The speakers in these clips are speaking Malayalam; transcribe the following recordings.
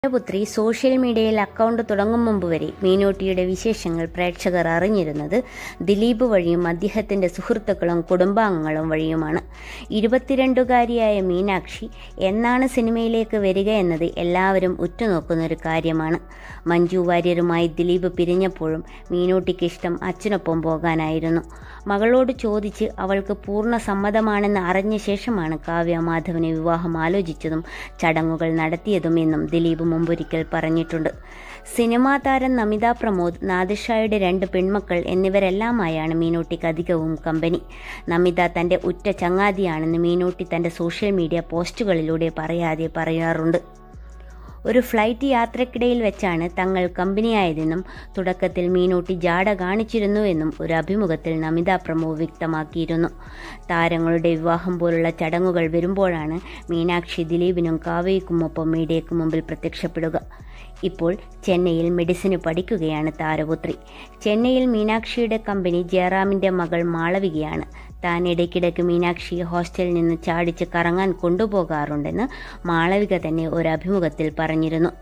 പുത്രി സോഷ്യൽ മീഡിയയിൽ അക്കൗണ്ട് തുടങ്ങും മുമ്പ് വരെ മീനൂട്ടിയുടെ വിശേഷങ്ങൾ പ്രേക്ഷകർ അറിഞ്ഞിരുന്നത് ദിലീപ് വഴിയും അദ്ദേഹത്തിന്റെ സുഹൃത്തുക്കളും കുടുംബാംഗങ്ങളും വഴിയുമാണ് ഇരുപത്തിരണ്ടുകാരിയായ മീനാക്ഷി എന്നാണ് സിനിമയിലേക്ക് വരിക എന്നത് എല്ലാവരും ഉറ്റുനോക്കുന്ന ഒരു കാര്യമാണ് മഞ്ജു വാര്യരുമായി ദിലീപ് പിരിഞ്ഞപ്പോഴും മീനൂട്ടിക്ക് ഇഷ്ടം അച്ഛനൊപ്പം പോകാനായിരുന്നു മകളോട് ചോദിച്ച് അവൾക്ക് പൂർണ്ണ സമ്മതമാണെന്ന് അറിഞ്ഞ ശേഷമാണ് കാവ്യ മാധവനെ വിവാഹം ആലോചിച്ചതും ചടങ്ങുകൾ നടത്തിയതും എന്നും ദിലീപ് മുമ്പൊരിക്കൽ പറഞ്ഞിട്ടുണ്ട് സിനിമാ താരം നമിത പ്രമോദ് നാദിഷായുടെ രണ്ട് പെൺമക്കൾ എന്നിവരെല്ലാമായാണ് മീനൂട്ടിക്ക് അധികവും കമ്പനി നമിത തന്റെ ഉറ്റ ചങ്ങാതിയാണെന്ന് മീനൂട്ടി തന്റെ സോഷ്യൽ മീഡിയ പോസ്റ്റുകളിലൂടെ പറയാതെ പറയാറുണ്ട് ഒരു ഫ്ലൈറ്റ് യാത്രക്കിടയിൽ വെച്ചാണ് തങ്ങൾ കമ്പനിയായതെന്നും തുടക്കത്തിൽ മീനൂട്ടി ജാട കാണിച്ചിരുന്നുവെന്നും ഒരു അഭിമുഖത്തിൽ നമിത പ്രമോ വ്യക്തമാക്കിയിരുന്നു താരങ്ങളുടെ വിവാഹം പോലുള്ള ചടങ്ങുകൾ വരുമ്പോഴാണ് മീനാക്ഷി ദിലീപിനും കാവ്യയ്ക്കുമൊപ്പം മീഡിയയ്ക്ക് മുമ്പിൽ പ്രത്യക്ഷപ്പെടുക ഇപ്പോൾ ചെന്നൈയിൽ മെഡിസിന് പഠിക്കുകയാണ് താരപുത്രി ചെന്നൈയിൽ മീനാക്ഷിയുടെ കമ്പനി ജയറാമിന്റെ മകൾ മാളവികയാണ് താൻ ഇടയ്ക്കിടയ്ക്ക് മീനാക്ഷി ഹോസ്റ്റലിൽ നിന്ന് ചാടിച്ച് കറങ്ങാൻ കൊണ്ടുപോകാറുണ്ടെന്ന് മാളവിക തന്നെ ഒരു അഭിമുഖത്തിൽ പറഞ്ഞിരുന്നു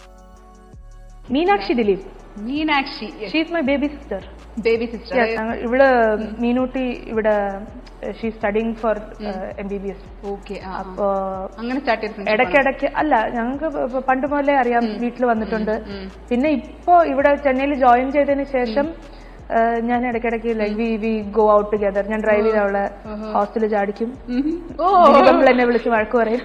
Meenakshi Dileep Meenakshi she's my baby sister baby sister ഇവിടെ മീനൂട്ടി ഇവിടെ she studying for M B B S okay അപ്പോ അങ്ങനെ സ്റ്റാർട്ട് ചെയ്തിട്ടുണ്ട് ഇടയ്ക്കിടയ്ക്ക് അല്ല ഞങ്ങൾക്ക് പ- പണ്ട് മുതലേ അറിയാം വീട്ടിൽ വന്നിട്ടുണ്ട് പിന്നെ ഇപ്പോ ഇവിടെ ചെന്നൈയിൽ ജോയിൻ ചെയ്തതിന് ശേഷം ഏഹ്, ഞാൻ ഇടയ്ക്കിടയ്ക്ക് like we we go out together ഞാൻ ഡ്രൈവ് ചെയ്ത് അവളെ ഹോസ്റ്റലിൽ ചാടിക്കും ഓ ദിലീപ് എന്നെ വിളിച്ച് വഴക്ക് പറയും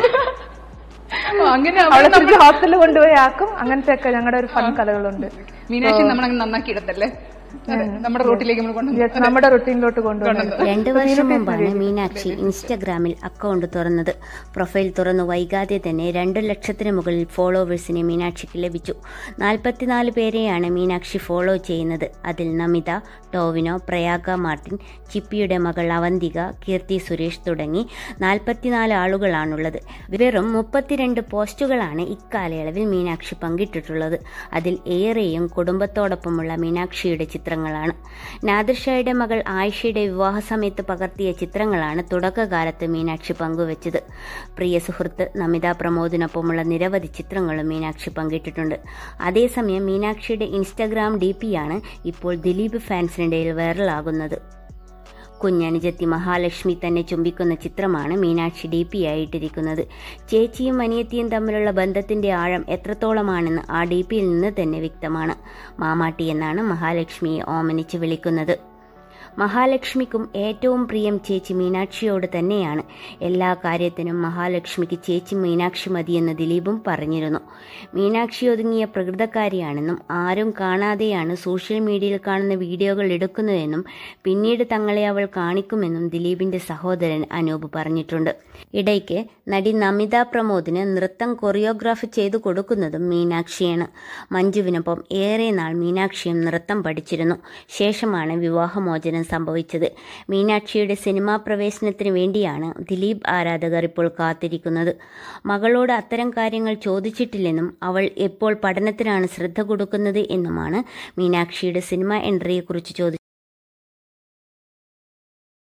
അങ്ങനെ അവളെ തിരിച്ച് ഹോസ്റ്റലിൽ കൊണ്ടുപോയി ആക്കും അങ്ങനത്തെ ഒക്കെ ഞങ്ങളുടെ ഒരു ഫൺ കഥകളുണ്ട് മീനാക്ഷി നമ്മളങ്ങ് നന്നാക്കി ഇടത്തല്ലേ നമ്മുടെ റൂട്ടിലേക്ക് നമ്മൾ കൊണ്ടുവന്നു Yes, നമ്മുടെ റൊട്ടീനിലോട്ട് കൊണ്ടുവന്നത് രണ്ട് വർഷം മുമ്പാണ് മീനാക്ഷി ഇൻസ്റ്റഗ്രാമിൽ അക്കൗണ്ട് തുറന്നത് പ്രൊഫൈൽ തുറന്നു വൈകാതെ തന്നെ രണ്ട് ലക്ഷത്തിന് മുകളിൽ ഫോളോവേഴ്സിനെ മീനാക്ഷിക്ക് ലഭിച്ചു നാൽപ്പത്തിനാല് പേരെയാണ് മീനാക്ഷി ഫോളോ ചെയ്യുന്നത് അതിൽ നമിത ടോവിനോ പ്രയാഗ മാർട്ടിൻ ചിപ്പിയുടെ മകൾ അവന്തിക കീർത്തി സുരേഷ് തുടങ്ങി നാൽപ്പത്തിനാല് ആളുകളാണുള്ളത് വെറും മുപ്പത്തിരണ്ട് പോസ്റ്റുകളാണ് ഇക്കാലയളവിൽ മീനാക്ഷി പങ്കിട്ടിട്ടുള്ളത് അതിൽ ഏറെയും കുടുംബത്തോടൊപ്പമുള്ള മീനാക്ഷിയുടെ ചിത്രങ്ങളാണ് നാദിർഷയുടെ മകൾ ആയിഷയുടെ വിവാഹ സമയത്ത് പകർത്തിയ ചിത്രങ്ങളാണ് തുടക്കകാലത്ത് മീനാക്ഷി പങ്കുവച്ചത് പ്രിയ സുഹൃത്ത് നമിത പ്രമോദിനൊപ്പമുള്ള നിരവധി ചിത്രങ്ങളും മീനാക്ഷി പങ്കിട്ടിട്ടുണ്ട് അതേസമയം മീനാക്ഷിയുടെ ഇൻസ്റ്റഗ്രാം ഡി പിയാണ് ഇപ്പോൾ ദിലീപ് ഫാൻസിനിടയിൽ വൈറലാകുന്നത് കുഞ്ഞനുജത്തി മഹാലക്ഷ്മി തന്നെ ചുംബിക്കുന്ന ചിത്രമാണ് മീനാക്ഷി ഡി പി ആയിട്ടിരിക്കുന്നത് ചേച്ചിയും അനിയത്തിയും തമ്മിലുള്ള ബന്ധത്തിന്റെ ആഴം എത്രത്തോളമാണെന്ന് ആ ഡി പിയിൽ നിന്ന് തന്നെ വ്യക്തമാണ് മാമാട്ടി എന്നാണ് മഹാലക്ഷ്മിയെ ഓമനിച്ച് വിളിക്കുന്നത് മഹാലക്ഷ്മിക്കും ഏറ്റവും പ്രിയം ചേച്ചി മീനാക്ഷിയോട് തന്നെയാണ് എല്ലാ കാര്യത്തിനും മഹാലക്ഷ്മിക്ക് ചേച്ചി മീനാക്ഷി മതിയെന്ന് ദിലീപും പറഞ്ഞിരുന്നു മീനാക്ഷി ഒതുങ്ങിയ പ്രകൃതക്കാരിയാണെന്നും ആരും കാണാതെയാണ് സോഷ്യൽ മീഡിയയിൽ കാണുന്ന വീഡിയോകൾ എടുക്കുന്നതെന്നും പിന്നീട് തങ്ങളെ അവൾ കാണിക്കുമെന്നും ദിലീപിന്റെ സഹോദരൻ അനൂപ് പറഞ്ഞിട്ടുണ്ട് ഇടയ്ക്ക് നടി നമിത പ്രമോദിന് നൃത്തം കൊറിയോഗ്രാഫ് ചെയ്തു കൊടുക്കുന്നതും മീനാക്ഷിയാണ് മഞ്ജുവിനൊപ്പം ഏറെ നാൾ മീനാക്ഷിയും നൃത്തം പഠിച്ചിരുന്നു ശേഷമാണ് വിവാഹമോചനം സംഭവിച്ചത് മീനാക്ഷിയുടെ സിനിമാ പ്രവേശനത്തിന് വേണ്ടിയാണ് ദിലീപ് ആരാധകർ ഇപ്പോൾ കാത്തിരിക്കുന്നത് മകളോട് അത്തരം കാര്യങ്ങൾ ചോദിച്ചിട്ടില്ലെന്നും അവൾ എപ്പോൾ പഠനത്തിനാണ് ശ്രദ്ധ കൊടുക്കുന്നത് എന്നുമാണ് മീനാക്ഷിയുടെ സിനിമ എൻട്രിയെക്കുറിച്ച് ചോദിച്ചത്